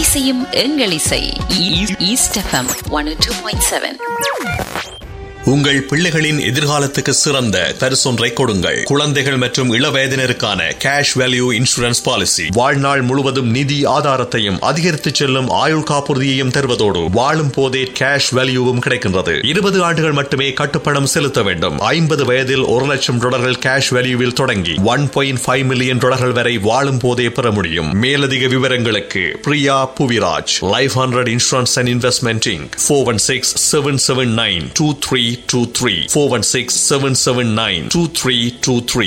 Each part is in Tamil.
திசையும் எங்கள் இசை east FM one two point seven உங்கள் பிள்ளைகளின் எதிர்காலத்துக்கு சிறந்த பரிசொன்றை கொடுங்கள் குழந்தைகள் மற்றும் இளவயதினருக்கான கேஷ் வேல்யூ இன்சூரன்ஸ் பாலிசி வாழ்நாள் முழுவதும் நிதி ஆதாரத்தையும் அதிகரித்து செல்லும் ஆயுள் காப்புறுதியையும் தருவதோடு வாழும் போதே கேஷ் வேல்யூவும் கிடைக்கின்றது இருபது ஆண்டுகள் மட்டுமே கட்டுப்பணம் செலுத்த வேண்டும் ஐம்பது வயதில் ஒரு லட்சம் டாலர்கள் கேஷ் வேல்யூவில் தொடங்கி ஒன் பாயிண்ட் ஃபைவ் மில்லியன் டாலர்கள் வரை வாழும் போதே பெற முடியும் மேலதிக விவரங்களுக்கு Priya Puviraj life hundred insurance and investment inc four one six seven seven nine two three two three four one six seven seven nine two three two three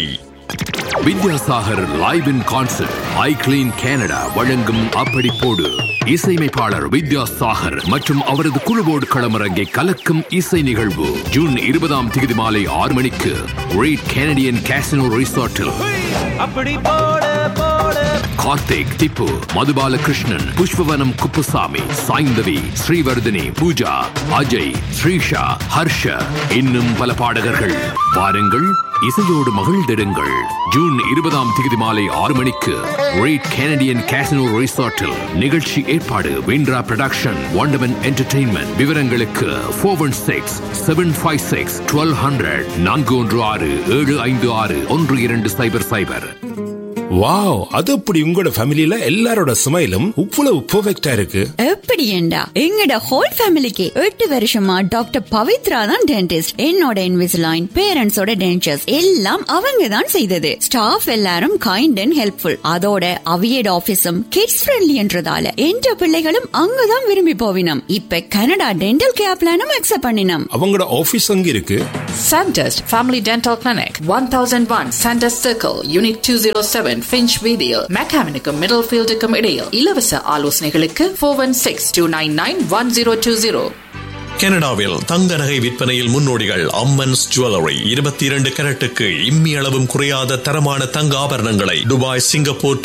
Vidyasagar live in concert I clean Canada வழங்கும் அப்படி போடு இசையமைப்பாளர் வித்யாசாகர் மற்றும் அவரது குழுவோடு களமிறங்கி கலக்கும் இசை நிகழ்வு ஜூன் இருபதாம் தேதி மாலை ஆறு மணிக்கு ரேட் கனடியன் கேசினோ ரிசார்ட்டில் அப்படி போடு போடு கார்த்திக் திப்பு மதுபாலகிருஷ்ணன் புஷ்பவனம் குப்புசாமி சாய்ந்தவி ஸ்ரீவர்தினி பூஜா அஜய் ஸ்ரீஷா ஹர்ஷ இன்னும் பல பாடகர்கள் வாருங்கள் இசையோடு மகிழ்ந்திடுங்கள் ஜூன் இருபதாம் தேதி மாலை ஆறு மணிக்கு ரேட் கனடியன் கேசினோ ரிசார்ட்டில் நிகழ்ச்சி ஏற்பாடு விண்ட்ரா ப்ரொடக்ஷன் ஒண்டமன் என்டர்டெயின்மெண்ட் விவரங்களுக்கு four one six seven five six twelve hundred நான்கு ஒன்று ஆறு ஏழு ஐந்து ஆறு ஒன்று இரண்டு சைபர் சைபர் வாவ் அது அப்படி உங்களோட ஃபேமிலில எல்லாரோட ஸ்மைலும் இவ்வளவு பெர்ஃபெக்ட்டா இருக்கு எப்படி ஏண்டா எங்கட ஹோல் ஃபேமிலிக்கு எட்டு வருஷமா டாக்டர் பவித்ரா தான் டென்டிஸ்ட் என்னோட இன்விசிலைன் பேரண்ட்ஸோட டென்டர்ஸ் எல்லாம் அவங்க தான் செய்தது ஸ்டாஃப் எல்லாரும் கைண்ட் அண்ட் ஹெல்ப்ஃபுல் அதோட அவியட் ஆபீஸும் கிட்ஸ் ஃப்ரெண்ட்லின்றதால என்ற பிள்ளைகளும் அங்கதான் விரும்பி போவினம் இப்ப கனடா டென்டல் கேர் பிளானும் அக்செப்ட் பண்ணினோம் அவங்களோட ஆபீஸ் அங்க இருக்கு Sandest Family Dental Clinic, 1001 Sandest Circle, Unit 207, Finch Video, Mechanical Middlefield இடையில் இலவச ஆலோசனைகளுக்கு 416-299-1020. கனடாவில் தங்க நகை விற்பனையில் முன்னோடிகள் அம்மன்ஸ் ஜுவல்லரி இருபத்தி இரண்டு கரட்டுக்கு இம்மி அளவும் குறையாத தரமான தங்க ஆபரணங்களை துபாய் சிங்கப்பூர்